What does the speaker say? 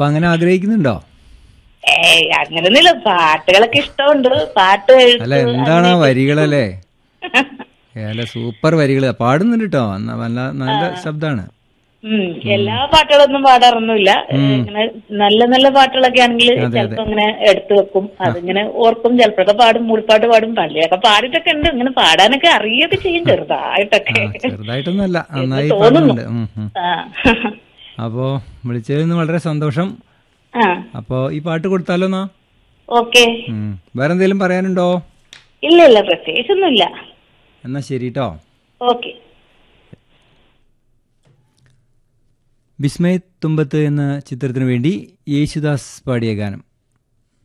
അപ്പൊ അങ്ങനെ ആഗ്രഹിക്കുന്നുണ്ടോ ഏയ് അങ്ങനൊന്നുമില്ല പാട്ടുകളൊക്കെ ഇഷ്ടമുണ്ട് പാട്ട് എഴുത്ത് അല്ല എന്താണ് ആ വരികളല്ലേ അല്ല സൂപ്പർ വരികൾ പാടുന്നുണ്ട് കേട്ടോ നല്ല നല്ല ശബ്ദാണ് ഉം എല്ലാ പാട്ടുകളൊന്നും പാടാറൊന്നുമില്ല ഇങ്ങനെ നല്ല നല്ല പാട്ടുകളൊക്കെ ആണെങ്കിൽ ചിലപ്പോ ഇങ്ങനെ എടുത്തു വെക്കും അതിങ്ങനെ ഓർക്കും ചിലപ്പോഴൊക്കെ പാടും മൂളിപ്പാട്ട് പാടും പള്ളിയൊക്കെ പാടിയിട്ടൊക്കെ ഉണ്ട് ഇങ്ങനെ പാടാനൊക്കെ അറിയൊക്കെ ചെയ്യും ചെറുതായിട്ടൊക്കെ ചെറുതായിട്ടൊന്നല്ല നന്നായി തോന്നുന്നു. പാടുന്നുണ്ട് ഉം, ഉം. ആ അപ്പോ വിളിച്ചതിൽ നിന്ന് വളരെ സന്തോഷം ആ അപ്പോ ഈ പാട്ട് കൊടുത്താലോ എന്നാ ഓക്കെ ഉം. വേറെ എന്തെങ്കിലും പറയാനുണ്ടോ ഇല്ല ഇല്ല പ്രത്യേകിച്ചൊന്നുമില്ല എന്നാ ശരി കേട്ടോ ഓക്കെ വിസ്മയ തുമ്പത്ത് എന്ന ചിത്രത്തിനു വേണ്ടി യേശുദാസ് പാടിയ ഗാനം